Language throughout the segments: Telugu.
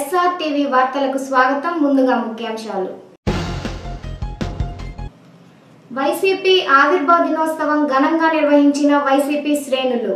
ఎస్ఆర్ టీవీ వార్తలకు స్వాగతం ముందుగా ముఖ్యాంశాలు వైసీపీ ఆవిర్భావ దినోత్సవం ఘనంగా నిర్వహించిన వైసీపీ శ్రేణులు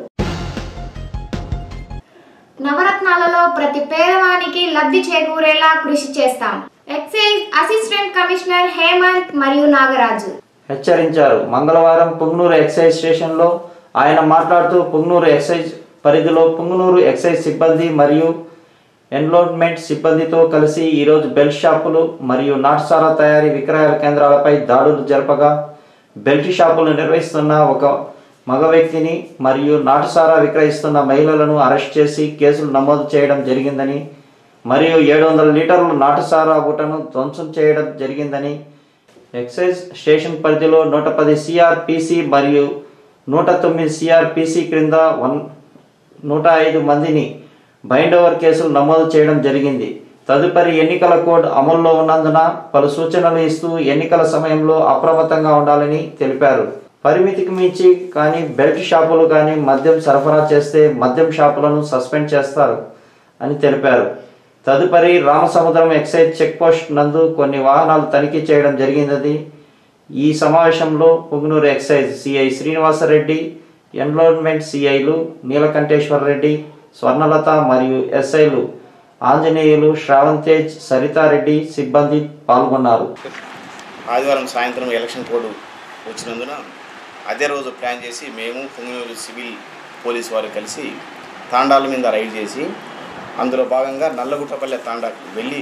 నవరత్నాలలో ప్రతి పేదవానికి లబ్ధి చేకూరేలా కృషి చేస్తాం ఎక్సైజ్ అసిస్టెంట్ కమిషనర్ హేమంత్ మరియు నాగరాజు హెచ్చరించారు మంగళవారం పుంగనూరు ఎక్సైజ్ స్టేషన్లో ఆయన మాట్లాడుతూ పుంగనూరు ఎక్సైజ్ పరిధిలో పుంగనూరు ఎక్సైజ్ సిబ్బంది మరియు ఎన్లోన్మెంట్ సిబ్బందితో కలిసి ఈరోజు బెల్ట్ షాపులు మరియు నాటుసారా తయారీ విక్రయాల కేంద్రాలపై దాడులు జరపగా బెల్ట్ షాపులు నిర్వహిస్తున్న ఒక మగ వ్యక్తిని మరియు నాటుసారా విక్రయిస్తున్న మహిళలను అరెస్ట్ చేసి కేసులు నమోదు చేయడం జరిగిందని మరియు ఏడు వందల లీటర్ల నాటుసారా ఊటను ధ్వంసం చేయడం జరిగిందని ఎక్సైజ్ స్టేషన్ పరిధిలో నూట పది సిఆర్పిసి మరియు నూట తొమ్మిది సిఆర్పిసి క్రింద వన్ నూట ఐదు మందిని బైండ్ ఓవర్ కేసులు నమోదు చేయడం జరిగింది తదుపరి ఎన్నికల కోడ్ అమల్లో ఉన్నందున పలు సూచనలు ఇస్తూ ఎన్నికల సమయంలో అప్రమత్తంగా ఉండాలని తెలిపారు పరిమితికి మించి కానీ బెల్ట్ షాపులు కానీ మద్యం సరఫరా చేస్తే మద్యం షాపులను సస్పెండ్ చేస్తారు అని తెలిపారు తదుపరి రామసముద్రం ఎక్సైజ్ చెక్ పోస్ట్ నందు కొన్ని వాహనాలు తనిఖీ చేయడం జరిగిందని ఈ సమావేశంలో Punganur excise CI Srinivasareddy enrollment సిఐలు నీలకంఠేశ్వర రెడ్డి స్వర్ణలత మరియు ఎస్ఐలు ఆంజనేయులు శ్రావణ్ తేజ్ సరితారెడ్డి సిబ్బంది పాల్గొన్నారు ఆదివారం సాయంత్రం ఎలక్షన్ కోడ్ వచ్చినందున అదే రోజు ప్లాన్ చేసి మేము పుంగనూరు సివిల్ పోలీస్ వారు కలిసి తాండాల మీద రైడ్ చేసి అందులో భాగంగా నల్లగుట్టపల్లె తాండాకు వెళ్ళి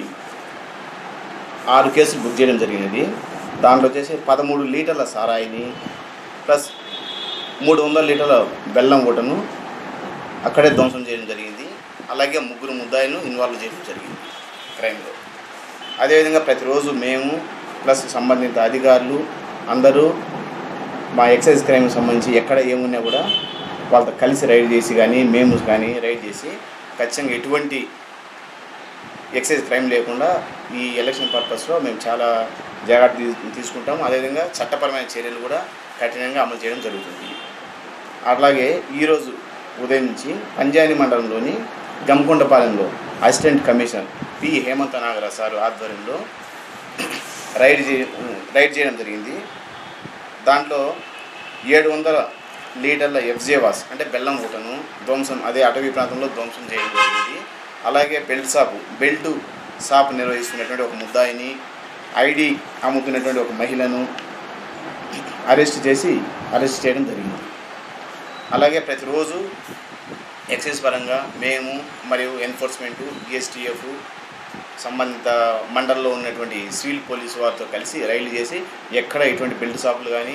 ఆరు కేసులు బుక్ చేయడం జరిగినది దాంట్లో వచ్చేసి పదమూడు లీటర్ల సారాయిని ప్లస్ మూడు వందల లీటర్ల బెల్లం ఊటను అక్కడే ధ్వంసం చేయడం జరిగింది అలాగే ముగ్గురు ముద్దాయిలను ఇన్వాల్వ్ చేయడం జరిగింది క్రైమ్లో అదేవిధంగా ప్రతిరోజు మేము ప్లస్ సంబంధిత అధికారులు అందరూ మా ఎక్సైజ్ క్రైమ్కి సంబంధించి ఎక్కడ ఏమున్నా కూడా వాళ్ళతో కలిసి రైడ్ చేసి కానీ మేము కానీ రైడ్ చేసి ఖచ్చితంగా ఎటువంటి ఎక్సైజ్ క్రైమ్ లేకుండా ఈ ఎలక్షన్ పర్పస్లో మేము చాలా జాగ్రత్త తీ- తీసుకుంటాం అదేవిధంగా చట్టపరమైన చర్యలు కూడా కఠినంగా అమలు చేయడం జరుగుతుంది అలాగే ఈరోజు ఉదయం నుంచి పంజాని మండలంలోని గంకొండపాలెంలో assistant commissioner P Hemantha Nagaraj sir ఆధ్వర్యంలో రైడ్ చే రైడ్ చేయడం జరిగింది దాంట్లో ఏడు వందల లీటర్ల ఎఫ్జేవాస్ అంటే బెల్లం ఊటను ధ్వంసం అదే అటవీ ప్రాంతంలో ధ్వంసం చేయడం జరిగింది అలాగే బెల్ట్ షాపు బెల్ట్ షాప్ నిర్వహిస్తున్నటువంటి ఒక ముద్దాయిని ఐడి అమ్ముతున్నటువంటి ఒక మహిళను అరెస్ట్ చేసి అరెస్ట్ చేయడం జరిగింది అలాగే ప్రతిరోజు ఎక్సైజ్ పరంగా మేము మరియు ఎన్ఫోర్స్మెంట్ ఎస్టీఎఫ్ సంబంధిత మండలంలో ఉన్నటువంటి సివిల్ పోలీసు వారితో కలిసి రైలు చేసి ఎక్కడ ఎటువంటి బెల్ట్ షాపులు కానీ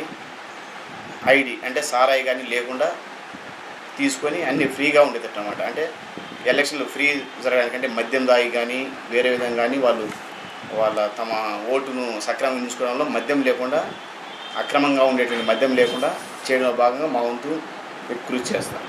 ఐడి అంటే సారాయి కానీ లేకుండా తీసుకొని అన్ని ఫ్రీగా ఉండేటట్టు అనమాట అంటే ఎలక్షన్లు ఫ్రీ జరగడానికంటే మద్యం దాగి కానీ వేరే విధంగా కానీ వాళ్ళు వాళ్ళ తమ ఓటును సక్రమంగా తీసుకోవడంలో మద్యం లేకుండా అక్రమంగా ఉండేటువంటి మద్యం లేకుండా చేయడంలో భాగంగా మా వంతు కృషి చేస్తాం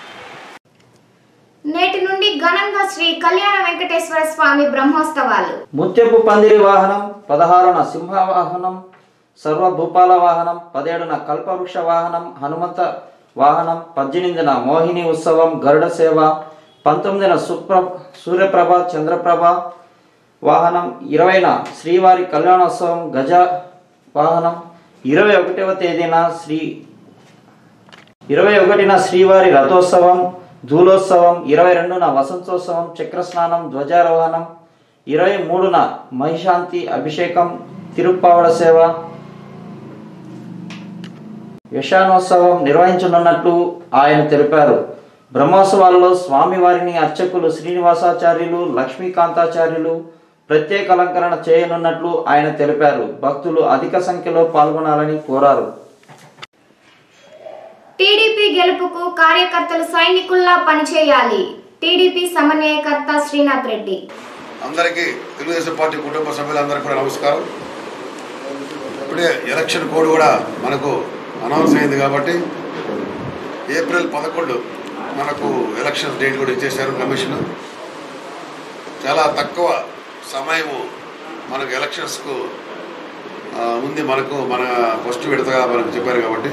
నేటి నుండి ఘనంగా శ్రీ కళ్యాణ వెంకటేశ్వర స్వామి బ్రహ్మోత్సవాలు ముత్యపు పందిరి వాహనం పదహారున సింహ వాహనం సర్వభూపాల వాహనం పదిహేడున కల్పవృక్ష వాహనం హనుమంత వాహనం పద్దెనిమిదిన మోహిని ఉత్సవం గరుడ సేవ పంతొమ్మిదిన సుప్ర సూర్యప్రభ చంద్రప్రభ వాహనం ఇరవైన శ్రీవారి కళ్యాణోత్సవం గజ వాహనం ఇరవై ఒకటవ తేదీన శ్రీ ఇరవై ఒకటిన శ్రీవారి రథోత్సవం ధూలోత్సవం ఇరవై రెండున వసంతోత్సవం చక్రస్నానం ధ్వజారోహణం ఇరవై మూడున మహిశాంతి అభిషేకం తిరుప్పావడ సేవ యశానోత్సవం నిర్వహించనున్నట్లు ఆయన తెలిపారు బ్రహ్మోత్సవాల్లో స్వామివారిని అర్చకులు శ్రీనివాసాచార్యులు లక్ష్మీకాంతాచార్యులు ప్రత్యేక అలంకరణ చేయనున్నట్లు ఆయన తెలిపారు భక్తులు అధిక సంఖ్యలో పాల్గొనాలని కోరారు టీడీపీ గెలుపుకు కార్యకర్తలు సైనికుల్లా పనిచేయాలి టీడీపీ సమన్వయకర్త శ్రీనాథ్ రెడ్డి అందరికీ తెలుగుదేశం పార్టీ కుటుంబ సభ్యులందరికీ కూడా నమస్కారం ఇప్పుడే ఎలక్షన్ కోడ్ కూడా మనకు అనౌన్స్ అయింది కాబట్టి ఏప్రిల్ పదకొండు మనకు ఎలక్షన్ డేట్ కూడా ఇచ్చేశారు కమిషన్ చాలా తక్కువ సమయము మనకు ఎలక్షన్స్కు ఆ, ఉంది మనకు మన ఫస్ట్ విడతగా మనకు చెప్పారు కాబట్టి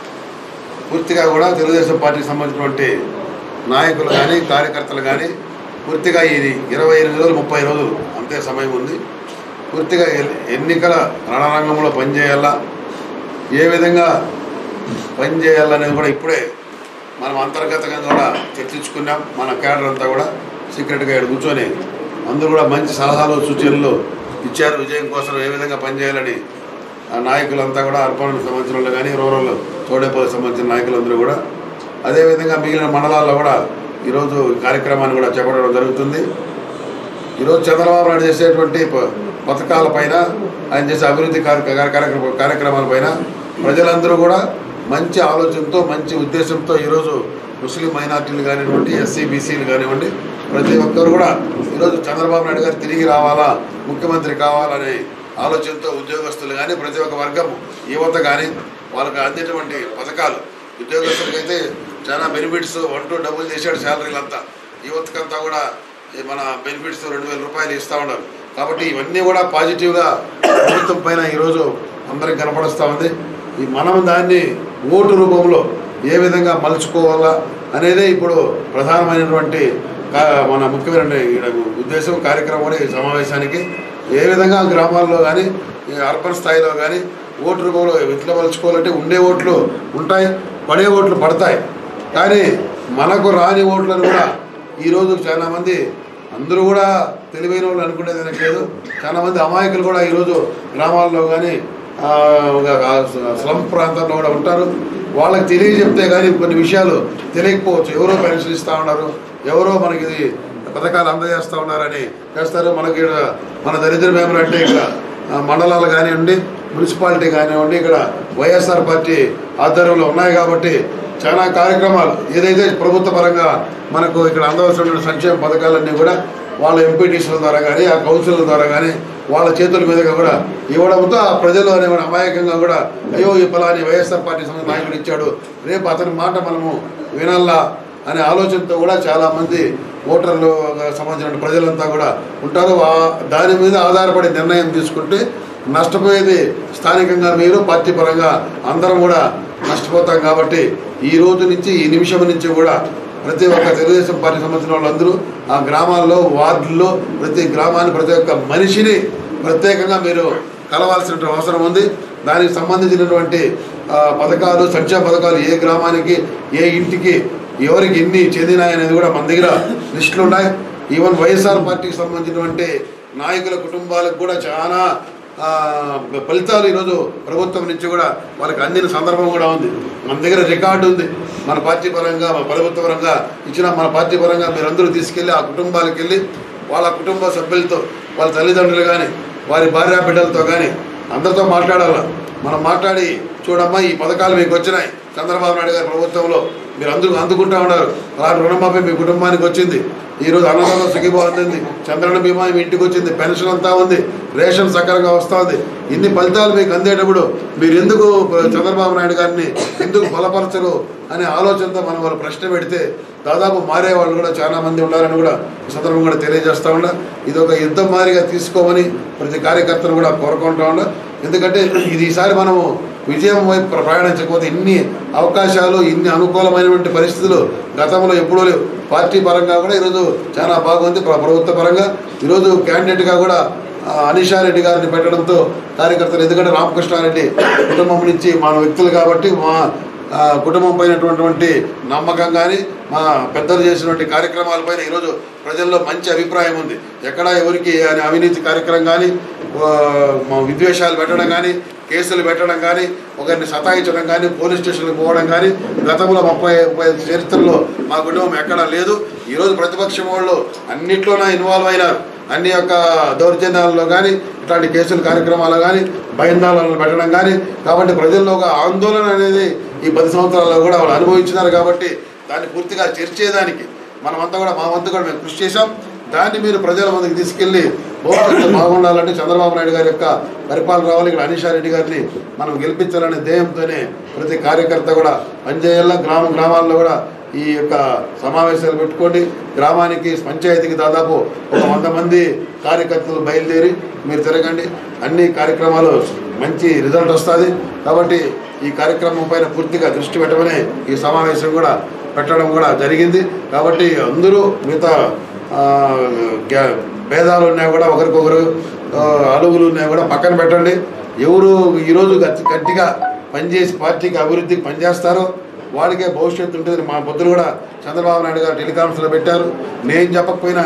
పూర్తిగా కూడా తెలుగుదేశం పార్టీకి సంబంధించినటువంటి నాయకులు కానీ కార్యకర్తలు కానీ పూర్తిగా ఇది ఇరవై ఎనిమిది రోజులు ముప్పై రోజులు అంతే సమయం ఉంది పూర్తిగా ఎ- ఎన్నికల రణరంగంలో పనిచేయాలా ఏ విధంగా పనిచేయాలనేది కూడా ఇప్పుడే మనం అంతర్గతంగా కూడా చర్చించుకున్నాం మన క్యాడర్ అంతా కూడా సీక్రెట్గా ఇక్కడ కూర్చొని అందరూ కూడా మంచి సలహాలు సూచనలు ఇచ్చారు విజయం కోసం ఏ విధంగా పనిచేయాలని ఆ నాయకులంతా కూడా అర్పణకు సంబంధించిన వాళ్ళు కానీ రూరల్ చోడేపల్లికి సంబంధించిన నాయకులందరూ కూడా అదేవిధంగా మిగిలిన మండలాల్లో కూడా ఈరోజు ఈ కార్యక్రమాన్ని కూడా చేపట్టడం జరుగుతుంది ఈరోజు చంద్రబాబు నాయుడు చేసేటువంటి ప- పథకాలపైన ఆయన చేసే అభివృద్ధి కార్య- కార్యక్రమ కార్యక్రమాలపైన ప్రజలందరూ కూడా మంచి ఆలోచనతో మంచి ఉద్దేశంతో ఈరోజు ముస్లిం మైనార్టీలు కానివ్వండి ఎస్సీ బీసీలు కానివ్వండి ప్రతి ఒక్కరు కూడా ఈరోజు చంద్రబాబు నాయుడు గారు తిరిగి రావాలా ముఖ్యమంత్రి కావాలనే ఆలోచనతో ఉద్యోగస్తులు కానీ ప్రతి ఒక్క వర్గం యువత కానీ వాళ్ళకి అందేటువంటి పథకాలు ఉద్యోగస్తులకైతే చాలా బెనిఫిట్స్ వన్ టూ డబుల్ చేశాడు శాలరీలు అంతా యువతకంతా కూడా ఈ మన బెనిఫిట్స్ రెండు వేల రూపాయలు ఇస్తూ ఉన్నారు కాబట్టి ఇవన్నీ కూడా పాజిటివ్గా ప్రభుత్వం పైన ఈరోజు అందరికి కనపడుస్తూ ఉంది ఈ మనం దాన్ని ఓటు రూపంలో ఏ విధంగా మలుచుకోవాలా అనేదే ఇప్పుడు ప్రధానమైనటువంటి కా- మన ముఖ్యమైన ఈడ ఉద్దేశం కార్యక్రమం కూడా ఈ సమావేశానికి ఏ విధంగా గ్రామాల్లో కానీ ఈ అర్బన్ స్థాయిలో కానీ ఓటు రూపంలో ఎట్లా మలుచుకోవాలంటే ఉండే ఓట్లు ఉంటాయి పడే ఓట్లు పడతాయి కానీ మనకు రాని ఓట్లను కూడా ఈరోజు చాలా మంది అందరూ కూడా తెలివైన వాళ్ళు అనుకునేది నాకు లేదు చాలా మంది అమాయకులు కూడా ఈరోజు గ్రామాల్లో కానీ స్లమ్ ప్రాంతాల్లో కూడా ఉంటారు వాళ్ళకి తెలియజెప్తే కానీ కొన్ని విషయాలు తెలియకపోవచ్చు ఎవరో పెన్షన్ ఇస్తూ ఉన్నారు ఎవరో మనకి ఇది పథకాలు అందజేస్తూ ఉన్నారని చేస్తారు మనకి ఈడ మన దరిద్రం ఏమంటే ఇక్కడ ఆ, మండలాలు కానివ్వండి మున్సిపాలిటీ కానివ్వండి ఇక్కడ వైఎస్ఆర్ పార్టీ ఆధ్వర్యంలో ఉన్నాయి కాబట్టి చాలా కార్యక్రమాలు ఏదైతే ప్రభుత్వ పరంగా మనకు ఇక్కడ అందవలసిన సంక్షేమ పథకాలన్నీ కూడా వాళ్ళ ఎంపీటీసీల ద్వారా కానీ ఆ కౌన్సిల్ ద్వారా కానీ వాళ్ళ చేతుల మీదుగా కూడా ఇవ్వడంతో ఆ ప్రజలు అనే అమాయకంగా కూడా అయ్యో ఈ ఫలాని వైఎస్ఆర్ పార్టీ సంబంధించిన నాయకుడు ఇచ్చాడు రేపు అతని మాట మనము వినాలా అనే ఆలోచనతో కూడా చాలామంది ఓటర్లు సంబంధించిన ప్రజలంతా కూడా ఉంటారు ఆ- దాని మీద ఆధారపడి నిర్ణయం తీసుకుంటే నష్టపోయేది స్థానికంగా మీరు పార్టీ పరంగా అందరం కూడా నష్టపోతాం కాబట్టి ఈ రోజు నుంచి ఈ నిమిషం నుంచి కూడా ప్రతి ఒక్క తెలుగుదేశం పార్టీ సంబంధించిన వాళ్ళందరూ ఆ గ్రామాల్లో వార్డుల్లో ప్రతి గ్రామాన్ని ప్రతి ఒక్క మనిషిని ప్రత్యేకంగా మీరు కలవాల్సిన అవసరం ఉంది దానికి సంబంధించినటువంటి ఆ, పథకాలు సంక్షేమ పథకాలు ఏ గ్రామానికి ఏ ఇంటికి ఎవరికి ఎన్ని చెందినాయి అనేది కూడా మన దగ్గర లిస్టులు ఉన్నాయి ఈవెన్ వైఎస్ఆర్ పార్టీకి సంబంధించినటువంటి నాయకుల కుటుంబాలకు కూడా చాలా ఆ, ఫలితాలు ఈరోజు ప్రభుత్వం నుంచి కూడా వాళ్ళకి అందిన సందర్భం కూడా ఉంది మన దగ్గర రికార్డు ఉంది మన పార్టీ పరంగా మన ప్రభుత్వ పరంగా ఇచ్చిన మన పార్టీ పరంగా మీరందరూ తీసుకెళ్ళి ఆ కుటుంబాలకు వెళ్ళి వాళ్ళ కుటుంబ సభ్యులతో వాళ్ళ తల్లిదండ్రులు కానీ వారి భార్యా బిడ్డలతో కానీ అందరితో మాట్లాడాలి మనం మాట్లాడి చూడమ్మా ఈ పథకాలు మీకు వచ్చినాయి చంద్రబాబు నాయుడు గారి ప్రభుత్వంలో మీరు అందరూ అందుకుంటా ఉన్నారు అలాంటి రుణమాఫీ మీ కుటుంబానికి వచ్చింది ఈరోజు అన్నదానం సుఖీభావం అందింది చంద్రన బీమా మీ ఇంటికి వచ్చింది పెన్షన్ అంతా ఉంది రేషన్ సక్కరంగా వస్తుంది ఇన్ని ఫలితాలు మీకు అందేటప్పుడు మీరు ఎందుకు చంద్రబాబు నాయుడు గారిని ఎందుకు బలపరచరు అనే ఆలోచనతో మనం వాళ్ళు ప్రశ్న పెడితే దాదాపు మారే వాళ్ళు కూడా చాలా మంది ఉన్నారని కూడా ఈ సందర్భం కూడా తెలియజేస్తా ఉన్నా ఇది ఒక యుద్ధం మాదిరిగా తీసుకోమని ప్రతి కార్యకర్తను కూడా కోరుకుంటా ఉన్నా ఎందుకంటే ఇది ఈసారి మనము విజయం వైపు ప్ర- ప్రయాణించకపోతే ఇన్ని అవకాశాలు ఇన్ని అనుకూలమైనటువంటి పరిస్థితులు గతంలో ఎప్పుడూ లేవు పార్టీ పరంగా కూడా ఈరోజు చాలా బాగుంది ప్ర- ప్రభుత్వ పరంగా ఈరోజు క్యాండిడేట్గా కూడా ఆ, అనిషారెడ్డి గారిని పెట్టడంతో కార్యకర్తలు ఎందుకంటే రామకృష్ణారెడ్డి కుటుంబం నుంచి మన వ్యక్తులు కాబట్టి మా ఆ, కుటుంబం పైనటువంటి నమ్మకం కానీ మా పెద్దలు చేసినటువంటి కార్యక్రమాలపైన ఈరోజు ప్రజల్లో మంచి అభిప్రాయం ఉంది ఎక్కడ ఎవరికి అని అవినీతి కార్యక్రమం కానీ ఆ, మా విద్వేషాలు పెట్టడం కానీ కేసులు పెట్టడం కానీ ఒకరిని సతాయించడం కానీ పోలీస్ స్టేషన్కి పోవడం కానీ గతంలో ముప్పై ముప్పై ఐదు చరిత్రలో మా కుటుంబం ఎక్కడా లేదు ఈరోజు ప్రతిపక్షం వాళ్ళు అన్నిట్లోనే ఇన్వాల్వ్ అయినారు అన్ని యొక్క దౌర్జన్యాలలో కానీ ఇట్లాంటి కేసుల కార్యక్రమాలు కానీ భయందాలను పెట్టడం కానీ కాబట్టి ప్రజల్లో ఒక ఆందోళన అనేది ఈ పది సంవత్సరాల్లో కూడా వాళ్ళు అనుభవించినారు కాబట్టి దాన్ని పూర్తిగా చర్చేదానికి మనమంతా కూడా మా వంతు కూడా మేము కృషి చేశాం దాన్ని మీరు ప్రజల ముందుకు తీసుకెళ్లి భవిష్యత్తు బాగుండాలంటే చంద్రబాబు నాయుడు గారి యొక్క పరిపాలన రావాలి ఇక్కడ అనిషారెడ్డి గారిని మనం గెలిపించాలనే ధ్యేయంతోనే ప్రతి కార్యకర్త కూడా పనిచేయాల గ్రామ గ్రామాల్లో కూడా ఈ యొక్క సమావేశాలు పెట్టుకోండి గ్రామానికి పంచాయతీకి దాదాపు ఒక వంద మంది కార్యకర్తలు బయలుదేరి మీరు తిరగండి అన్ని కార్యక్రమాలు మంచి రిజల్ట్ వస్తుంది కాబట్టి ఈ కార్యక్రమం పైన పూర్తిగా దృష్టి పెట్టమని ఈ సమావేశం కూడా పెట్టడం కూడా జరిగింది కాబట్టి అందరూ మిగతా ఆ, గ్యా- భేదాలు ఉన్నాయి కూడా ఒకరికొకరు ఆ, అలుగులు ఉన్నాయి కూడా పక్కన పెట్టండి ఎవరు ఈరోజు గట్టి గట్టిగా పనిచేసి పార్టీకి అభివృద్ధికి పనిచేస్తారో వాడికే భవిష్యత్తు ఉంటుంది మా పొద్దున కూడా చంద్రబాబు నాయుడు గారు టెలికాన్ఫరెన్స్లో పెట్టారు నేను చెప్పకపోయినా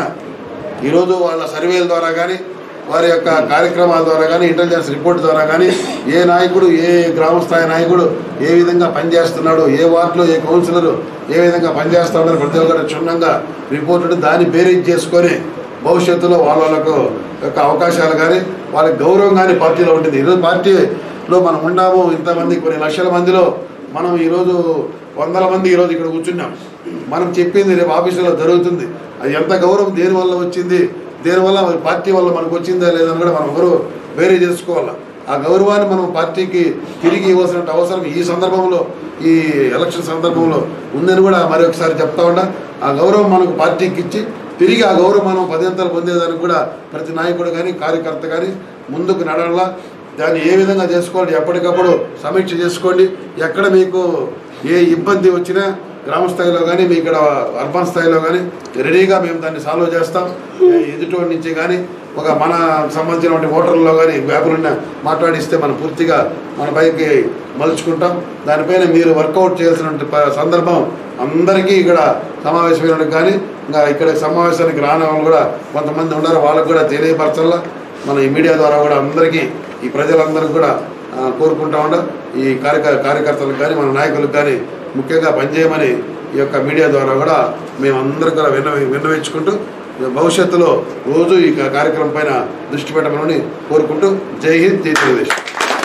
ఈరోజు వాళ్ళ సర్వేల ద్వారా కానీ వారి యొక్క కార్యక్రమాల ద్వారా కానీ ఇంటెలిజెన్స్ రిపోర్ట్ ద్వారా కానీ ఏ నాయకుడు ఏ గ్రామ స్థాయి నాయకుడు ఏ విధంగా పనిచేస్తున్నాడు ఏ వార్డులో ఏ కౌన్సిలర్ ఏ విధంగా పనిచేస్తున్నాడని ప్రతి ఒక్కరు క్షుణ్ణంగా రిపోర్ట్ ఉంటే దాన్ని బేరీజ్ చేసుకొని భవిష్యత్తులో వాళ్ళ వాళ్ళకు యొక్క అవకాశాలు కానీ వాళ్ళకి గౌరవం కానీ పార్టీలో ఉంటుంది ఈరోజు పార్టీలో మనం ఉన్నాము ఇంతమంది కొన్ని లక్షల మందిలో మనం ఈరోజు వందల మంది ఈరోజు ఇక్కడ కూర్చున్నాం మనం చెప్పింది రేపు ఆఫీసులో జరుగుతుంది అది ఎంత గౌరవం దేని వల్ల వచ్చింది దేనివల్ల మరి పార్టీ వల్ల మనకు వచ్చిందా లేదని కూడా మనం ఎవరు వేరే చేసుకోవాలి ఆ గౌరవాన్ని మనం పార్టీకి తిరిగి ఇవ్వాల్సిన అవసరం ఈ సందర్భంలో ఈ ఎలక్షన్ సందర్భంలో ఉందని కూడా మరి ఒకసారి చెప్తా ఉండా ఆ గౌరవం మనకు పార్టీకి ఇచ్చి తిరిగి ఆ గౌరవం మనం పదింతలు పొందేదానికి కూడా ప్రతి నాయకుడు కానీ కార్యకర్త కానీ ముందుకు నడవలా దాన్ని ఏ విధంగా చేసుకోవాలి ఎప్పటికప్పుడు సమీక్ష చేసుకోండి ఎక్కడ మీకు ఏ ఇబ్బంది వచ్చినా గ్రామ స్థాయిలో కానీ మీ ఇక్కడ అర్బన్ స్థాయిలో కానీ రెడీగా మేము దాన్ని సాల్వ్ చేస్తాం ఏ ఎదుటి నుంచి కానీ ఒక మన సంబంధించినటువంటి ఓటర్లలో కానీ వ్యాపారులను మాట్లాడిస్తే మనం పూర్తిగా మన పైకి మలుచుకుంటాం దానిపైన మీరు వర్కౌట్ చేయాల్సిన ప- సందర్భం అందరికీ ఇక్కడ సమావేశమైన కానీ ఇంకా ఇక్కడ సమావేశానికి రాని వాళ్ళు కూడా కొంతమంది ఉన్నారు వాళ్ళకు కూడా తెలియపరచాలా మన ఈ మీడియా ద్వారా కూడా అందరికీ ఈ ప్రజలందరికీ కూడా ఆ, కోరుకుంటా ఉండ ఈ కార్యక కార్యకర్తలకు కానీ మన నాయకులకు కానీ ముఖ్యంగా పనిచేయమని ఈ యొక్క మీడియా ద్వారా కూడా మేమందరం కూడా విన్న విన్నవించుకుంటూ భవిష్యత్తులో రోజు ఈ కార్యక్రమం పైన దృష్టి పెట్టమని కోరుకుంటూ జై హింద్ జై తెలుగుదేశం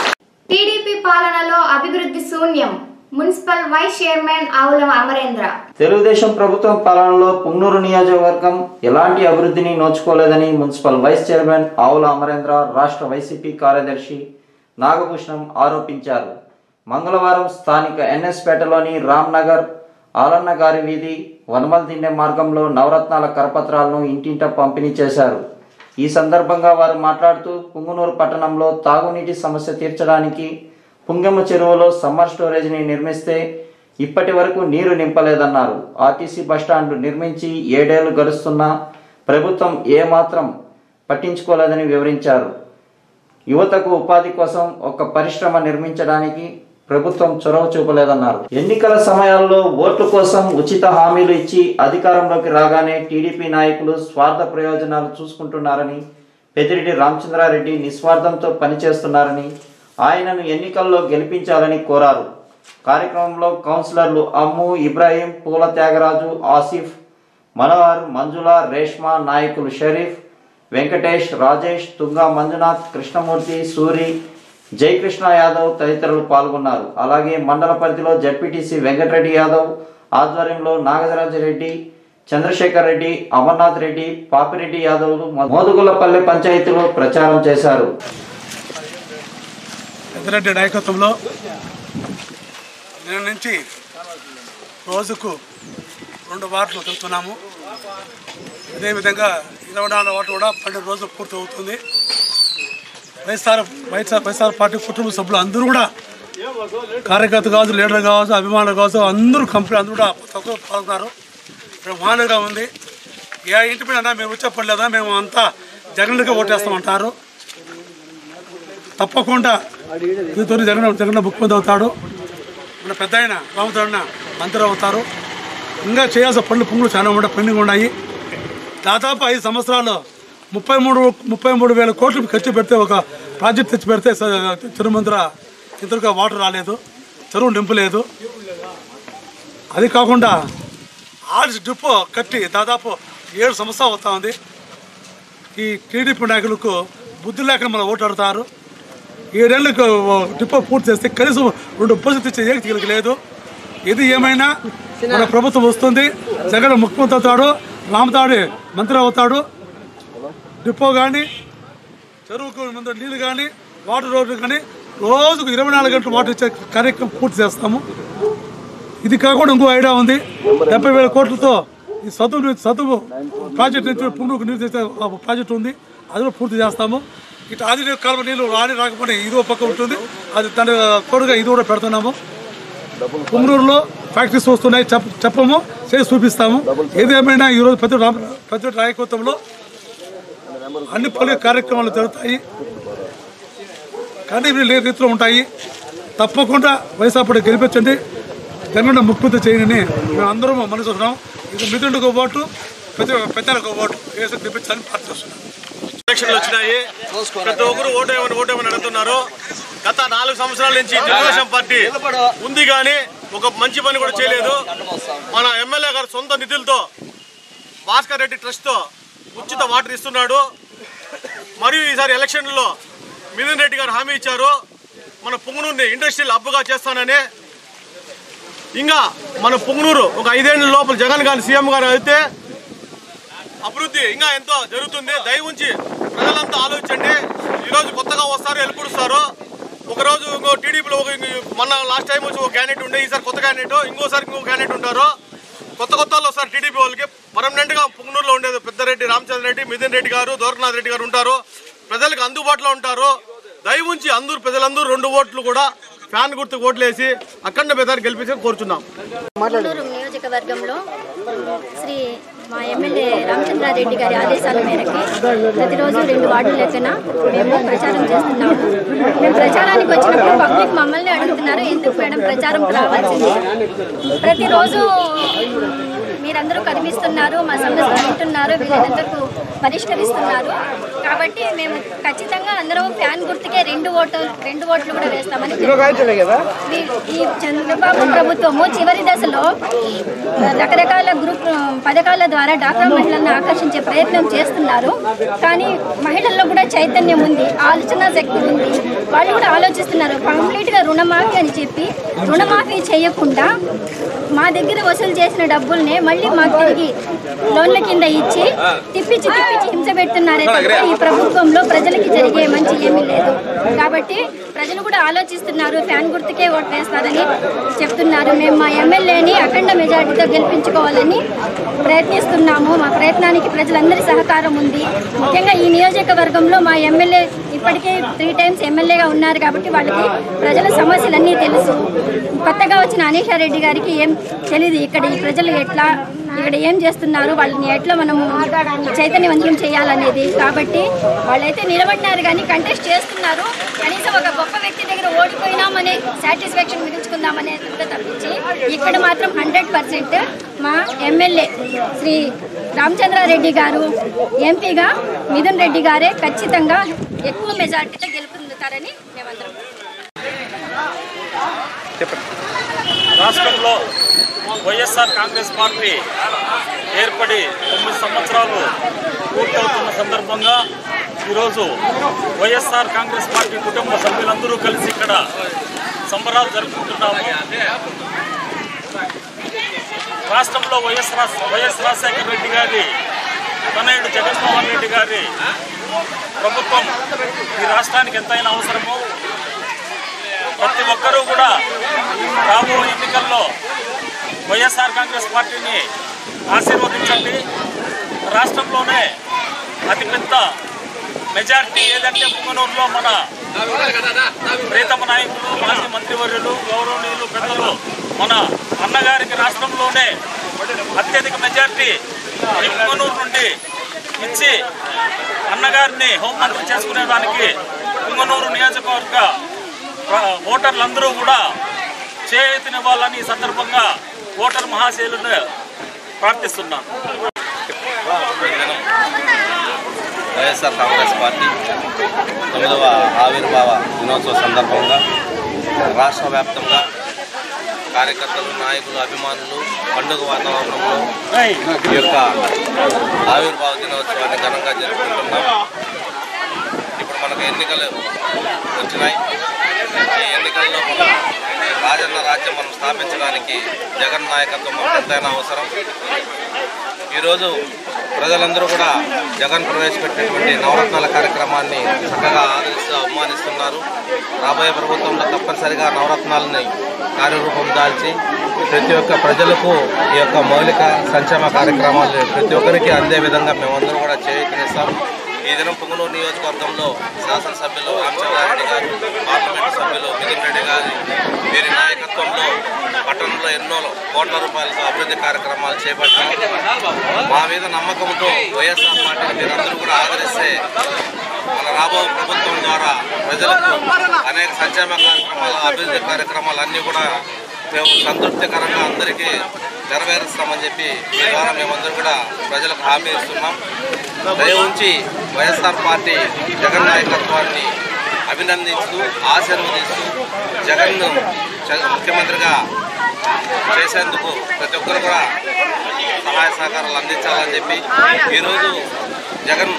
టీడీపీ పాలనలో అభివృద్ధి శూన్యం మున్సిపల్ వైస్ చైర్మన్ ఆవుల అమరేంద్ర తెలుగుదేశం ప్రభుత్వం పాలనలో పుంగనూరు నియోజకవర్గం ఎలాంటి అభివృద్ధిని నోచుకోలేదని మున్సిపల్ వైస్ చైర్మన్ ఆవుల అమరేంద్ర రాష్ట్ర వైసీపీ కార్యదర్శి నాగభూషణం ఆరోపించారు మంగళవారం స్థానిక ఎన్ఎస్పేటలోని రామ్నగర్ ఆలన్న గారి వీధి వనమల్ దిండే మార్గంలో నవరత్నాల కరపత్రాలను ఇంటింట పంపిణీ చేశారు ఈ సందర్భంగా వారు మాట్లాడుతూ పుంగునూరు పట్టణంలో తాగునీటి సమస్య తీర్చడానికి పుంగమ్మ చెరువులో సమ్మర్ స్టోరేజ్ని నిర్మిస్తే ఇప్పటి వరకు నీరు నింపలేదన్నారు ఆర్టీసీ బస్టాండ్ నిర్మించి ఏడేళ్లు గడుస్తున్నా ప్రభుత్వం ఏమాత్రం పట్టించుకోలేదని వివరించారు యువతకు ఉపాధి కోసం ఒక పరిశ్రమ నిర్మించడానికి ప్రభుత్వం చొరవ చూపలేదన్నారు ఎన్నికల సమయాల్లో ఓట్ల కోసం ఉచిత హామీలు ఇచ్చి అధికారంలోకి రాగానే టీడీపీ నాయకులు స్వార్థ ప్రయోజనాలు చూసుకుంటున్నారని పెద్దిరెడ్డి రామచంద్రారెడ్డి నిస్వార్థంతో పనిచేస్తున్నారని ఆయనను ఎన్నికల్లో గెలిపించాలని కోరారు కార్యక్రమంలో కౌన్సిలర్లు అమ్ము ఇబ్రాహీం పూల త్యాగరాజు ఆసిఫ్ మనోహర్ మంజుల రేష్మా నాయకులు షరీఫ్ వెంకటేష్ రాజేష్ తుంగా మంజునాథ్ కృష్ణమూర్తి సూరి జయకృష్ణ యాదవ్ తదితరులు పాల్గొన్నారు అలాగే మండల పరిధిలో జడ్పీటీసీ వెంకటరెడ్డి యాదవ్ ఆధ్వర్యంలో నాగరాజరెడ్డి చంద్రశేఖర్ రెడ్డి అమర్నాథ్ రెడ్డి పాపిరెడ్డి యాదవ్లు మోదుగులపల్లె పంచాయతీలో ప్రచారం చేశారు పెద్దిరెడ్డి నాయకత్వంలో నేను నుంచి రోజుకు రెండు వార్లు తిరుగుతున్నాము అదేవిధంగా ఇరవై నాలుగు వార్లు కూడా పన్నెండు రోజులు పూర్తి అవుతుంది వైఎస్ఆర్ వైఎస్ఆర్ వైఎస్ఆర్ పార్టీ కుటుంబ సభ్యులు అందరూ కూడా కార్యకర్త కావచ్చు లీడర్ కావచ్చు అభిమానులు కావచ్చు అందరూ కంపెనీ అందరూ కూడా తక్కువ పాల్గొన్నారు బ్రహ్మాండంగా ఉంది ఏ ఇంటి మీద అన్నా మేము వచ్చేపడలేదా మేము అంతా జగన్గా ఓటేస్తామంటారు తప్పకుండా దీంతో జగన్ జగన్ ముఖ్యమంత్రి అవుతాడు మన పెద్ద ఆయన రామచంద్ర మంత్రి అవుతారు ఇంకా చేయాల్సిన పనులు పనులు చాలా ఉన్నాయి పెండింగ్ ఉన్నాయి దాదాపు ఐదు సంవత్సరాలు ముప్పై మూడు ముప్పై మూడు వేల కోట్లు ఖర్చు పెడితే ఒక ప్రాజెక్ట్ తెచ్చి పెడితే స- తిరుమంత్ర ఇంతగా వాటర్ రాలేదు చెరువు నింపలేదు అది కాకుండా ఆర్స్ డిపో కట్టి దాదాపు ఏడు సంవత్సరాలు అవుతా ఉంది ఈ టీడీపీ నాయకులకు బుద్ధి లేక మన ఓటు ఆడతారు ఏడేళ్ళకు డిపో పూర్తి చేస్తే కనీసం రెండు బస్సులు తెచ్చే ఏకతికి లేదు ఇది ఏమైనా మన ప్రభుత్వం వస్తుంది జగన్ ముఖ్యమంత్రి అవుతాడు రామతాడి మంత్రి అవుతాడు డిపో కానీ చెరువుకు ముందు నీళ్ళు కానీ వాటర్ రోడ్డు కానీ రోజుకు ఇరవై నాలుగు గంటలు వాటర్ ఇచ్చే కార్యక్రమం పూర్తి చేస్తాము ఇది కాకుండా ఇంకో ఐడియా ఉంది డెబ్బై వేల కోట్లతో ఈ చదువు చదువు ప్రాజెక్ట్ నుంచి పుండుకు నీరు తెచ్చే ఆ ప్రాజెక్ట్ ఉంది అది కూడా పూర్తి చేస్తాము ఇటు ఆది కాలువ నీళ్ళు రాని రాకపోతే ఇది ఒక పక్క ఉంటుంది అది దాని తోడుగా ఇది కూడా పెడుతున్నాము పుంగనూరులో ఫ్యాక్టరీస్ వస్తున్నాయి చెప్ప చెప్పము చేసి చూపిస్తాము ఏదేమైనా ఈరోజు ప్రతి రామ ప్రతి నాయకత్వంలో అన్ని పలు కార్యక్రమాలు జరుగుతాయి కానీ ఇవి లేని రీతిలో ఉంటాయి తప్పకుండా వైఎస్ఆర్ గెలిపించండి జగన్ ముఖ్యమంత్రి చేయనని మేము అందరం మనసుకున్నాం ఇది మిత్రుడికి ఒక ఓటు ప్రతి పెద్దలకు ఒక ఓటు వేసి గెలిపించాలని ప్రార్థిస్తున్నాం ఎలక్షన్లు వచ్చినాయి ప్రతి ఒక్కరు ఓటేమని ఓటేమని అడుగుతున్నారు గత నాలుగు సంవత్సరాల నుంచి తెలుగుదేశం పార్టీ ఉంది కానీ ఒక మంచి పని కూడా చేయలేదు మన ఎమ్మెల్యే గారు సొంత నిధులతో భాస్కర్ రెడ్డి ట్రస్ట్తో ఉచిత వాటర్ ఇస్తున్నాడు మరియు ఈసారి ఎలక్షన్లో మిథున్ రెడ్డి గారు హామీ ఇచ్చారు మన పుంగనూరుని ఇండస్ట్రియల్ హబ్గా చేస్తానని ఇంకా మన పుంగనూరు ఒక ఐదేళ్ల లోపల జగన్ గారి సీఎం గారు అయితే అభివృద్ధి ఇంకా ఎంతో జరుగుతుంది దయ ఉంచి ప్రజలంతా ఆలోచించండి ఈరోజు కొత్తగా వస్తారు వెళ్ళిపుడుస్తారు ఒకరోజు ఇంకో టీడీపీలో ఒక ఇంకో- మొన్న లాస్ట్ టైం వచ్చి ఒక క్యాండిడేట్ ఉండే ఈసారి కొత్త క్యాండిడేట్ ఇంకోసారి ఇంకో క్యాండిడేట్ ఉంటారు కొత్త కొత్త వాళ్ళు వస్తారు టీడీపీ వాళ్ళకి పర్మనెంట్ గా పుంగనూరులో ఉండేది పెద్దరెడ్డి రామచంద్ర రెడ్డి మిథున్ రెడ్డి గారు దోరనాథ్ రెడ్డి గారు ఉంటారు ప్రజలకు అందుబాటులో ఉంటారు దయ ఉంచి అందరూ ప్రజలందరూ రెండు ఓట్లు కూడా ఫ్యాన్ గుర్తు ఓట్లేసి అఖండ బెదాన్ని గెలిపించి కోరుచున్నాం గుంటూరు నియోజకవర్గంలో శ్రీ మా ఎమ్మెల్యే రామచంద్రారెడ్డి గారి ఆదేశాల మేరకు ప్రతిరోజు రెండు వార్డుల లెక్కన మేము ప్రచారం చేస్తున్నాము మేము ప్రచారానికి వచ్చినప్పుడు పబ్లిక్ మమ్మల్ని అడుగుతున్నారు ఎందుకు మేడం ప్రచారం రావాల్సింది ప్రతిరోజు మీరందరూ కనిపిస్తున్నారు మా సమస్యలు వింటున్నారు వీళ్ళందరూ పరిష్కరిస్తున్నారు కాబట్టి మేము ఖచ్చితంగా అందరం ఫ్యాన్ గుర్తుకే రెండు ఓట్లు రెండు ఓట్లు కూడా వేస్తామని చెప్తున్నాం. ఈ- ఈ చంద్రబాబు ప్రభుత్వము చివరి దశలో రకరకాల గ్రూప్ పథకాల ద్వారా డాక్రా మహిళలను ఆకర్షించే ప్రయత్నం చేస్తున్నారు కానీ మహిళల్లో కూడా చైతన్యం ఉంది ఆలోచన శక్తి ఉంది వాళ్ళు కూడా ఆలోచిస్తున్నారు కంప్లీట్ గా రుణమాఫీ అని చెప్పి రుణమాఫీ చేయకుండా మా దగ్గర వసూలు చేసిన డబ్బుల్నే మళ్ళీ మాకు తిరిగి లోన్ల కింద ఇచ్చి తిప్పించి తిప్పించి హింస పెడుతున్నారే తప్ప ఈ ప్రభుత్వంలో ప్రజలకి జరిగే మంచి ఏమీ లేదు కాబట్టి ప్రజలు కూడా ఆలోచిస్తున్నారు ఫ్యాన్ గుర్తుకే ఓటు వేస్తారని చెప్తున్నారు మేము మా ఎమ్మెల్యేని అఖండ మెజార్టీతో గెలిపించుకోవాలని ప్రయత్నిస్తున్నాము మా ప్రయత్నానికి ప్రజలందరి సహకారం ఉంది ముఖ్యంగా ఈ నియోజకవర్గంలో మా ఎమ్మెల్యే ఇప్పటికే త్రీ టైమ్స్ ఎమ్మెల్యేగా ఉన్నారు కాబట్టి వాళ్ళకి ప్రజల సమస్యలన్నీ తెలుసు కొత్తగా వచ్చిన అనీషా రెడ్డి గారికి ఏం తెలియదు ఇక్కడ ఈ ప్రజలు ఎట్లా ఇక్కడ ఏం చేస్తున్నారు వాళ్ళని ఎట్లా మనము చైతన్యవంతం చేయాలనేది కాబట్టి వాళ్ళైతే నిలబడినారు కానీ కంటెస్ట్ చేస్తున్నారు కనీసం ఒక గొప్ప వ్యక్తి దగ్గర ఓడిపోయినామనే సాటిస్ఫాక్షన్ మిగుల్చుకుందామనే తప్పించి ఇక్కడ మాత్రం హండ్రెడ్ పర్సెంట్ మా ఎమ్మెల్యే శ్రీ రామచంద్రారెడ్డి గారు ఎంపీగా మిథున్ రెడ్డి గారే ఖచ్చితంగా ఎక్కువ మెజార్టీతో గెలుపొందుతారని మేమందరం రాష్ట్రంలో వైఎస్ఆర్ కాంగ్రెస్ పార్టీ ఏర్పడి తొమ్మిది సంవత్సరాలు పూర్తవుతున్న సందర్భంగా ఈరోజు వైఎస్ఆర్ కాంగ్రెస్ పార్టీ కుటుంబ సభ్యులందరూ కలిసి ఇక్కడ సంబరాలు జరుపుకుంటున్నాము రాష్ట్రంలో వైఎస్ రాజ్ వైఎస్ రాజశేఖర రెడ్డి గారి తనయుడు జగన్మోహన్ రెడ్డి గారి ప్రభుత్వం ఈ రాష్ట్రానికి ఎంతైనా అవసరమో ప్రతి ఒక్కరూ కూడా రాబో ఎన్నికల్లో వైఎస్ఆర్ కాంగ్రెస్ పార్టీని ఆశీర్వదించండి రాష్ట్రంలోనే అతిపెద్ద మెజార్టీ ఏదంటే పుంగనూరులో మన ప్రీతమ నాయకులు మాజీ మంత్రివర్యులు గౌరవనీయులు పెద్దలు మన అన్నగారికి రాష్ట్రంలోనే అత్యధిక మెజార్టీ ఈ పుంగనూరు నుండి ఇచ్చి అన్నగారిని హోంమంత్రి చేసుకునేదానికి పుంగనూరు నియోజకవర్గ ప్ర- ఓటర్లందరూ కూడా చేయూతనివ్వాలని ఈ సందర్భంగా ఓటర్ మహాశైలును ప్రార్థిస్తున్నాను వైఎస్ఆర్ కాంగ్రెస్ పార్టీ తొమ్మిదవ ఆవిర్భావ దినోత్సవ సందర్భంగా రాష్ట్ర వ్యాప్తంగా కార్యకర్తలు నాయకులు అభిమానులు పండుగ వాతావరణంలో ఈ యొక్క ఆవిర్భావ దినోత్సవాన్ని ఘనంగా జరుపుకుంటున్నాం ఇప్పుడు మనకు ఎన్నికలు వచ్చినాయి ఈ ఎన్నికల్లో మనం రాజన్న రాజ్యం మనం స్థాపించడానికి జగన్ నాయకత్వం మనకు ఎంతైనా అవసరం ఈరోజు ప్రజలందరూ కూడా జగన్ ప్రవేశపెట్టినటువంటి నవరత్నాల కార్యక్రమాన్ని చక్కగా ఆదరిస్తూ అవమానిస్తున్నారు రాబోయే ప్రభుత్వంలో తప్పనిసరిగా నవరత్నాలని కార్యరూపం దాల్చి ప్రతి ఒక్క ప్రజలకు ఈ యొక్క మౌలిక సంక్షేమ కార్యక్రమాలు ప్రతి ఒక్కరికి అందే విధంగా మేమందరం కూడా చేయూతనిస్తాం ఈ దినం పుంగనూరు నియోజకవర్గంలో శాసనసభ్యులు రామచంద్రారెడ్డి గారు పార్లమెంటు సభ్యులు మిథున్ రెడ్డి గారి వీరి నాయకత్వంలో పట్టణంలో ఎన్నో కోట్ల రూపాయలతో అభివృద్ధి కార్యక్రమాలు చేపట్టారు మా మీద నమ్మకంతో వైఎస్ఆర్ పార్టీని మీరందరూ కూడా ఆదరిస్తే మన రాబో ప్రభుత్వం ద్వారా ప్రజలకు అనేక సంక్షేమ కార్యక్రమాలు అభివృద్ధి కార్యక్రమాలు అన్నీ కూడా మేము సంతృప్తికరంగా అందరికీ నెరవేరుస్తామని చెప్పి మీ ద్వారా మేమందరం కూడా ప్రజలకు హామీ ఇస్తున్నాం దయ ఉంచి వైఎస్ఆర్ పార్టీ జగన్ నాయకత్వాన్ని అభినందిస్తూ ఆశీర్వదిస్తూ జగన్ను చ- ముఖ్యమంత్రిగా చేసేందుకు ప్రతి ఒక్కరు కూడా సహాయ సహకారాలు అందించాలని చెప్పి ఈరోజు జగన్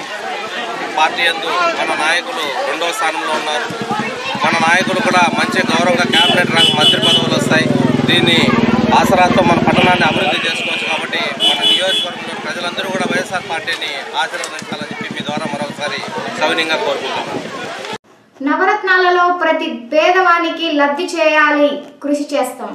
పార్టీ యందు మన నాయకులు రెండవ స్థానంలో ఉన్నారు మన నాయకులు కూడా మంచి గౌరవంగా కేబినెట్ రంగ మంత్రి పదవులు వస్తాయి దీన్ని ఆసరాతో మన పట్టణాన్ని అభివృద్ధి చేసుకోవచ్చు కాబట్టి మన నియోజకవర్గంలో ప్రజలందరూ కూడా వైఎస్ఆర్ పార్టీని ఆశీర్వదించాలని చెప్పి మీ ద్వారా మరొకసారి సవినీయంగా కోరుకుంటున్నాను నవరత్నాలలో ప్రతి పేదవానికి లబ్ధి చేయాలి కృషి చేస్తాం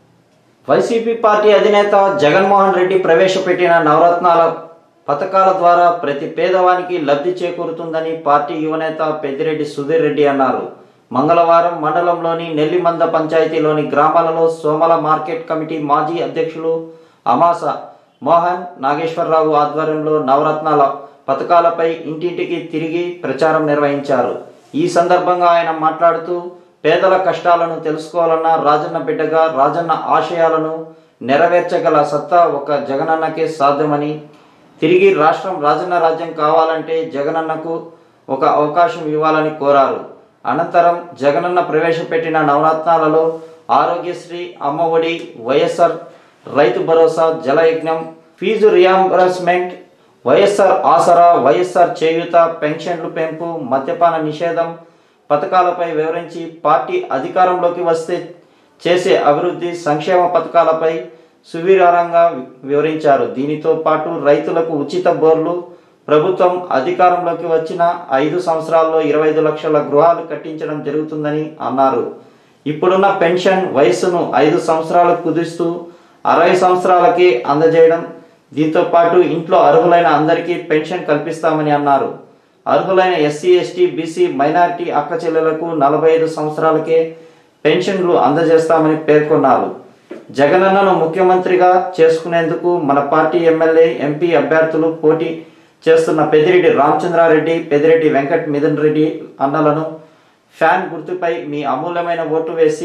వైసీపీ పార్టీ అధినేత జగన్మోహన్ రెడ్డి ప్రవేశపెట్టిన నవరత్నాల పథకాల ద్వారా ప్రతి పేదవానికి లబ్ధి చేకూరుతుందని పార్టీ యువనేత పెద్దిరెడ్డి సుధీర్ రెడ్డి అన్నారు మంగళవారం మండలంలోని నెల్లిమంద పంచాయతీలోని గ్రామాలలో సోమల మార్కెట్ కమిటీ మాజీ అధ్యక్షులు అమాస మోహన్ నాగేశ్వరరావు ఆధ్వర్యంలో నవరత్నాల పథకాలపై ఇంటింటికి తిరిగి ప్రచారం నిర్వహించారు ఈ సందర్భంగా ఆయన మాట్లాడుతూ పేదల కష్టాలను తెలుసుకోవాలన్న రాజన్న బిడ్డగా రాజన్న ఆశయాలను నెరవేర్చగల సత్తా ఒక జగనన్నకే సాధ్యమని తిరిగి రాష్ట్రం రాజన్న రాజ్యం కావాలంటే జగనన్నకు ఒక అవకాశం ఇవ్వాలని కోరారు అనంతరం జగనన్న ప్రవేశపెట్టిన నవరత్నాలలో Aarogyasri Amma Vodi YSR Rythu Bharosa Jalayagnam fee reimbursement YSR Aasara YSR Cheyutha పెన్షన్లు పెంపు మద్యపాన నిషేధం పథకాలపై వివరించి పార్టీ అధికారంలోకి వస్తే చేసే అభివృద్ధి సంక్షేమ పథకాలపై సువివరంగా వివరించారు దీనితో పాటు రైతులకు ఉచిత బోర్లు ప్రభుత్వం అధికారంలోకి వచ్చిన ఐదు సంవత్సరాల్లో ఇరవై ఐదు లక్షల గృహాలు కట్టించడం జరుగుతుందని అన్నారు ఇప్పుడున్న పెన్షన్ వయసును ఐదు సంవత్సరాలకు కుదిస్తూ అరవై సంవత్సరాలకి అందజేయడం దీంతో పాటు ఇంట్లో అర్హులైన అందరికీ పెన్షన్ కల్పిస్తామని అన్నారు అర్హులైన ఎస్సీ ఎస్టీ బీసీ మైనారిటీ అక్క చెల్లెలకు నలభై ఐదు సంవత్సరాలకే పెన్షన్లు అందజేస్తామని పేర్కొన్నారు జగనన్నను ముఖ్యమంత్రిగా చేసుకునేందుకు మన పార్టీ ఎమ్మెల్యే ఎంపీ అభ్యర్థులు పోటీ చేస్తున్న పెదిరెడ్డి రామచంద్రారెడ్డి పెదిరెడ్డి వెంకట్ మిథున్ రెడ్డి అన్నలను ఫ్యాన్ గుర్తుపై మీ అమూల్యమైన ఓటు వేసి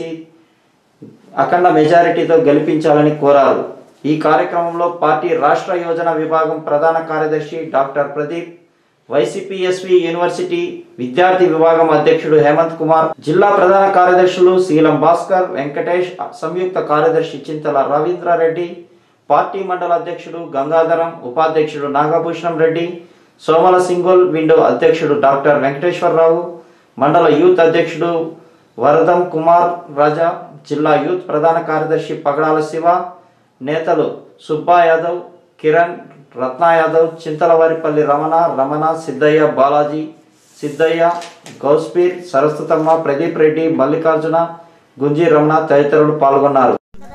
అఖండ మెజారిటీతో గెలిపించాలని కోరారు ఈ కార్యక్రమంలో పార్టీ రాష్ట్ర యోజన విభాగం ప్రధాన కార్యదర్శి డాక్టర్ ప్రదీప్ వైసీపీఎస్వి యూనివర్సిటీ విద్యార్థి విభాగం అధ్యక్షుడు హేమంత్ కుమార్ జిల్లా ప్రధాన కార్యదర్శులు శీలం భాస్కర్ వెంకటేష్ సంయుక్త కార్యదర్శి చింతల రవీంద్రారెడ్డి పార్టీ మండల అధ్యక్షుడు గంగాధరం ఉపాధ్యక్షుడు నాగభూషణం రెడ్డి సోమల సింగోల్ విండో అధ్యక్షుడు డాక్టర్ వెంకటేశ్వరరావు మండల యూత్ అధ్యక్షుడు వరదం కుమార్ రాజా జిల్లా యూత్ ప్రధాన కార్యదర్శి పగడాల శివ నేతలు సుబ్బా యాదవ్ కిరణ్ రత్నా యాదవ్ చింతలవారిపల్లి రమణ రమణ సిద్ధయ్య బాలాజీ సిద్ధయ్య గౌస్పీర్ సరస్వతమ్మ ప్రదీప్ రెడ్డి మల్లికార్జున గుంజి రమణ తదితరులు పాల్గొన్నారు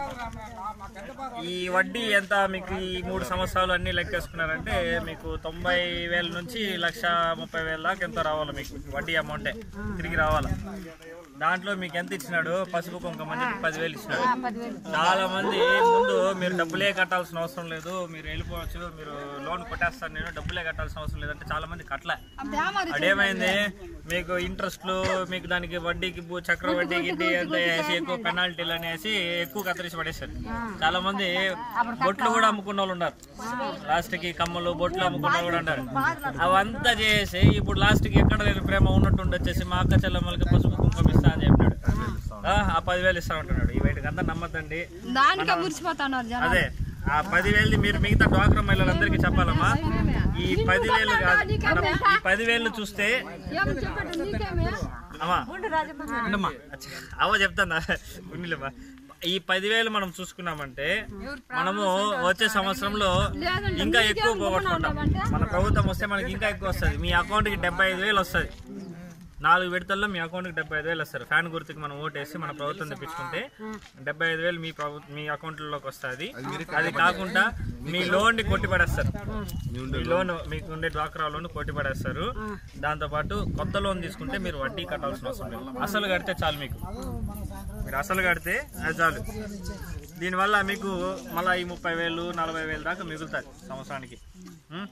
ఈ వడ్డీ ఎంత మీకు ఈ మూడు సంవత్సరాలు అన్ని లెక్కేసుకున్నారంటే మీకు తొంభై వేల నుంచి లక్ష ముప్పై వేల దాకా ఎంత రావాలి మీకు వడ్డీ అమౌంటే తిరిగి రావాలి దాంట్లో మీకు ఎంత ఇచ్చినాడు పసుపు కుంకుమ అని చెప్పి పదివేలు ఇచ్చినాడు చాలా మంది ముందు మీరు డబ్బులే కట్టాల్సిన అవసరం లేదు మీరు వెళ్ళిపోవచ్చు మీరు లోన్ కొట్టేస్తాను నేను డబ్బులే కట్టాల్సిన అవసరం లేదంటే చాలా మంది కట్టలే అదేమైంది మీకు ఇంట్రెస్ట్లు మీకు దానికి వడ్డీకి భూ- చక్ర వడ్డీ గిడ్డీ అంతా వేసి ఎక్కువ పెనాల్టీలు అనేసి ఎక్కువ కత్తిరించి పడేశారు చాలా మంది బొట్లు కూడా అమ్ముకున్న వాళ్ళు ఉన్నారు లాస్ట్ కి కమ్మలు బొట్లు అమ్ముకున్న వాళ్ళు కూడా ఉన్నారు అవంతా చేసి ఇప్పుడు లాస్ట్ కి ఎక్కడ లేని ప్రేమ ఉన్నట్టు వచ్చేసి మా అక్క చెల్లెమ్మలకి పసుపు కుంకుమ ఇస్తా అని చెప్పినాడు ఆ, ఆ పదివేలు ఇస్తా ఉంటున్నాడు ఈ వీటికి అంతా నమ్మద్దండి దానికే మురిసిపోతున్నారు జనాలు అదే ఆ పదివేలు మీరు మిగతా డ్వాక్రా మహిళలందరికీ చెప్పాలమ్మా ఈ పదివేలు కాదు మనం ఈ పదివేలు చూస్తే ఏం చెప్పండి నీకేమే అమ్మా ఉండమ్మా. అచ్చా, అవ్వ చెప్తాను ఉండిలేమ్మా ఈ పదివేలు మనం చూసుకున్నామంటే మనము వచ్చే సంవత్సరంలో ఇంకా ఎక్కువ పోగొట్టుకుంటాం మన ప్రభుత్వం వస్తే మనకి ఇంకా ఎక్కువ వస్తుంది మీ అకౌంట్కి డెబ్బై ఐదు వేలు వస్తుంది నాలుగు విడతల్లో మీ అకౌంట్కి డెబ్బై ఐదు వేలు వస్తారు ఫ్యాన్ గుర్తుకి మనం ఓటేసి మన ప్రభుత్వం తెప్పించుకుంటే డెబ్బై ఐదు వేలు మీ ప్రభు మీ అకౌంట్లోకి వస్తుంది అది కాకుండా మీ లోన్ని కొట్టిపడేస్తారు మీ లోన్ మీకు ఉండే డ్వాక్రా లోన్ కొట్టిపడేస్తారు దాంతోపాటు కొత్త లోన్ తీసుకుంటే మీరు వడ్డీ కట్టాల్సిన అవసరం లేదు అసలు కడితే చాలు మీకు మీరు అసలు కడితే అది చాలు దీనివల్ల మీకు మళ్ళీ ఈ ముప్పై వేలు నలభై వేలు దాకా మిగులుతుంది సంవత్సరానికి ఉం?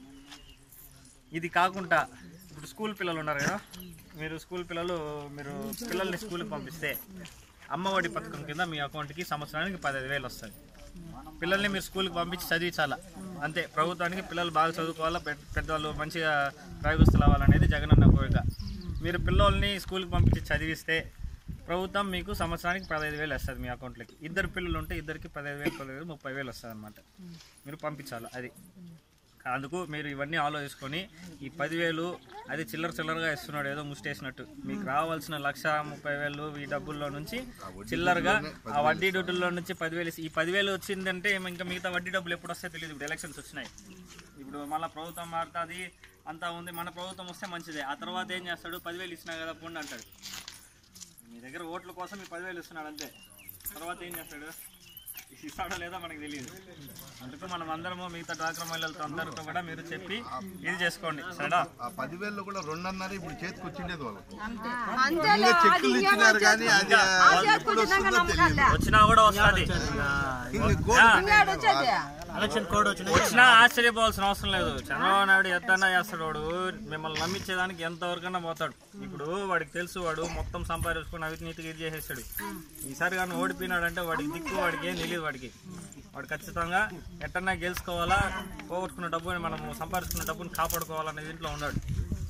ఇది కాకుండా ఇప్పుడు స్కూల్ పిల్లలు ఉన్నారు కదా మీరు స్కూల్ పిల్లలు మీరు పిల్లల్ని స్కూల్కి పంపిస్తే అమ్మఒడి పథకం కింద మీ అకౌంట్కి సంవత్సరానికి పదహైదు వేలు వస్తుంది పిల్లల్ని మీరు స్కూల్కి పంపించి చదివించాలా అంతే ప్రభుత్వానికి పిల్లలు బాగా చదువుకోవాలా పెద్ద- పెద్దవాళ్ళు మంచిగా ప్రయోగస్తులు అవ్వాలనేది జగనన్న కోరిక మీరు పిల్లల్ని స్కూల్కి పంపించి చదివిస్తే ప్రభుత్వం మీకు సంవత్సరానికి పదహైదు వేలు వస్తుంది మీ అకౌంట్లోకి ఇద్దరు పిల్లలు ఉంటే ఇద్దరికి పదహైదు వేలు పదహైదు వేలు ముప్పై వేలు వస్తుంది అనమాట మీరు పంపించాలి అది అందుకు మీరు ఇవన్నీ ఆలోచించుకొని ఈ పదివేలు అది చిల్లర చిల్లరగా ఇస్తున్నాడు ఏదో ముష్టేసినట్టు మీకు రావాల్సిన లక్ష ముప్పై వేలు ఈ డబ్బుల్లో నుంచి చిల్లరగా ఆ వడ్డీ డబ్బుల్లో నుంచి పదివేలు ఇస్- ఈ పదివేలు వచ్చిందంటే ఇంకా మిగతా వడ్డీ డబ్బులు ఎప్పుడు వస్తాయో తెలియదు ఇప్పుడు ఎలక్షన్స్ వచ్చినాయి ఇప్పుడు మళ్ళీ ప్రభుత్వం మారుతుంది అంతా ఉంది మన ప్రభుత్వం వస్తే మంచిదే ఆ తర్వాత ఏం చేస్తాడు పదివేలు ఇచ్చినా కదా పోండి అంటాడు మీ దగ్గర ఓట్ల కోసం ఈ పదివేలు ఇస్తున్నాడు అంతే తర్వాత ఏం చేస్తాడు ఇస్తాడో లేదో మనకు తెలియదు అందుకు మనం అందరము మిగతా డ్వాక్రా మహిళలతో అందరితో కూడా మీరు చెప్పి ఇది చేసుకోండి సరేనా ఆ పదివేలు కూడా రెండున్నర ఇప్పుడు చేతికి వచ్చిండేది వాళ్ళకి అంతేలే, ఇంకా చెక్కులు అది ఇచ్చినారు ఏమో కానీ అది చేతులు- వాళ్ళకి అది ఎప్పుడు చేతులు వస్తుందో తెలియదు వచ్చినా కూడా వస్తుంది ఇంక గోల్డ్ వచ్చేది వచ్చినా ఆశ్చర్యపోవాల్సిన అవసరం లేదు చంద్రబాబు నాయుడు ఎత్తన్నా చేస్తాడు వాడు మిమ్మల్ని నమ్మించేదానికి ఎంతవరకన్నా పోతాడు ఇప్పుడు వాడికి తెలుసు వాడు మొత్తం సంపాదించుకుని అవినీతికి ఇది చేసేస్తాడు ఈసారి కానీ ఓడిపోయినాడంటే వాడికి దిక్కు వాడికి ఏం తెలియదు వాడికి వాడు ఖచ్చితంగా ఎట్టన్నా గెలుచుకోవాలా పోగొట్టుకున్న డబ్బుని మనం సంపాదించుకున్న డబ్బుని కాపాడుకోవాలనే దీంట్లో ఉన్నాడు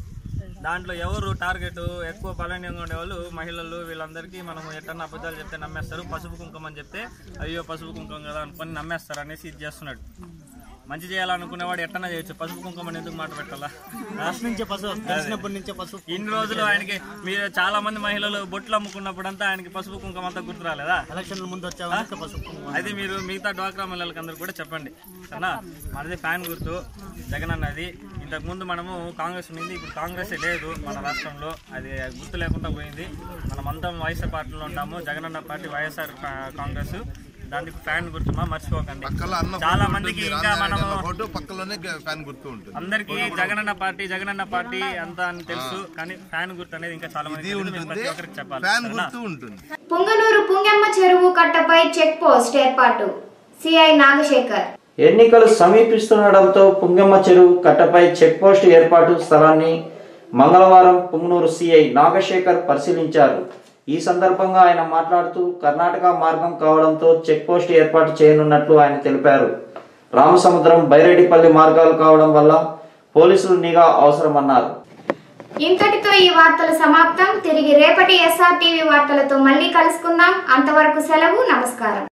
దాంట్లో ఎవరు టార్గెట్ ఎక్కువ బలహీనంగా ఉండేవాళ్ళు మహిళలు వీళ్ళందరికీ మనం ఎట్టన్నా అబద్ధాలు చెప్తే నమ్మేస్తారు పసుపు కుంకుమ అని చెప్తే అయ్యో పసుపు కుంకుమ కదా అనుకొని నమ్మేస్తారు అనేసి ఇది చేస్తున్నాడు మంచి చేయాలనుకునేవాడు ఎట్టన్నా చేయొచ్చు పసుపు కుంకుమని ఎందుకు మాట పెట్టాలా నుంచే పసుపు తెలిసినప్పటి నుంచే పసుపు ఇన్ని రోజులు ఆయనకి మీరు చాలా మంది మహిళలు బొట్లు అమ్ముకున్నప్పుడంతా ఆయనకి పసుపు కుంకుమ అంతా గుర్తు రాలేదా ఎలక్షన్ల ముందు వచ్చామంటే పసుపు కుంకుమ. అది మీరు మిగతా డ్వాక్రా మహిళలకు అందరు కూడా చెప్పండి సరేనా మనది ఫ్యాన్ గుర్తు జగన్ అన్నది ఇంతకు ముందు మనము కాంగ్రెస్ ఉంది ఇప్పుడు కాంగ్రెస్ లేదు మన రాష్ట్రంలో అది గుర్తు లేకుండా పోయింది మనమంతా వైఎస్ఆర్ పార్టీలో ఉంటాము జగనన్న పార్టీ వైఎస్ఆర్ కా- కాంగ్రెస్ దానికి ఫ్యాన్ గుర్తుమా మర్చిపోకండి పక్కలో అన్న చాలా ఫోటో మందికి ఉంటుంది, ఇంకా రామనారాయణ మనము ఫోటో పక్కలోనే ఫ్యాన్ గుర్తు ఉంటుంది అందరికి జగనన్న పార్టీ జగనన్న పార్టీ అంతా అని తెలుసు కానీ ఫ్యాన్ గుర్తు అనేది ఇంకా చాలా మంది తెలియదు. మేము ప్రతి ఒక్కరికి చెప్పాలి ఫ్యాన్ సరేనా? గుర్తు ఉంటుంది పుంగనూరు పుంగమ్మ చెరువు కట్టపై చెక్ పోస్ట్ ఏర్పాటు సిఐ నాగశేఖర్ ఎన్నికలు సమీపిస్తుండటంతో పుంగమ్మ చెరువు కట్టపై చెక్ పోస్ట్ ఏర్పాటు స్థలాన్ని మంగళవారం పుంగనూరు సిఐ నాగశేఖర్ పరిశీలించారు ఈ సందర్భంగా ఆయన మాట్లాడుతూ కర్ణాటక మార్గం కావడంతో చెక్ పోస్ట్ ఏర్పాటు చేయనున్నట్లు ఆయన తెలిపారు రామసముద్రం బైరెడ్డిపల్లి మార్గాలు కావడం వల్ల పోలీసులు నిఘా అవసరమన్నారు ఇంతటితో ఈ వార్తలు సమాప్తం తిరిగి రేపటి ఎస్ఆర్ టీవీ వార్తలతో మళ్ళీ కలుసుకుందాం అంతవరకు సెలవు నమస్కారం